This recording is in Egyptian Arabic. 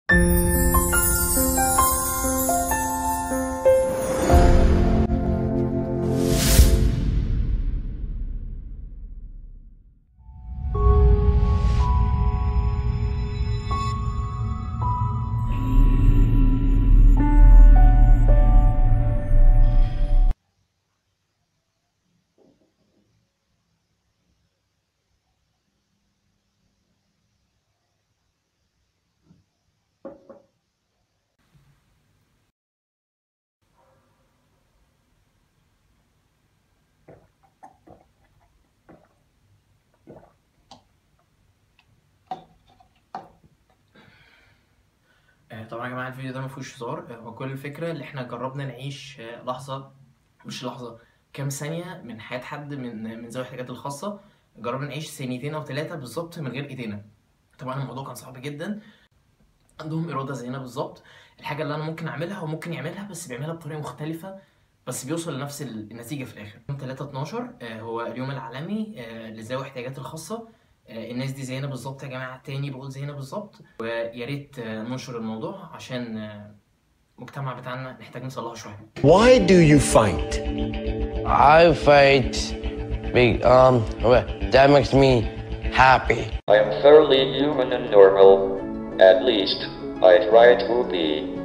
آه، طبعا يا جماعه الفيديو ده ما فيهوش هزار آه، هو كل الفكره اللي احنا جربنا نعيش آه، لحظه مش لحظه كام ثانيه من حياه حد من من ذوي الاحتياجات الخاصه جربنا نعيش ثانيتين او ثلاثه بالظبط من غير ايدينا طبعا الموضوع كان صعب جدا عندهم اراده زينا بالظبط الحاجه اللي انا ممكن اعملها هو ممكن يعملها بس بيعملها بطريقه مختلفه بس بيوصل لنفس ال- النتيجه في الاخر يوم 3 12 آه، هو اليوم العالمي آه، لذوي الاحتياجات الخاصه آه، الناس دي زينا بالظبط يا جماعه تاني بقول زينا بالظبط ويا ريت آه، ننشر الموضوع عشان آه، المجتمع بتاعنا نحتاج نصلحه شويه Why do you fight? I fight big um that makes me happy. I am thoroughly human and normal. At least, I try to be.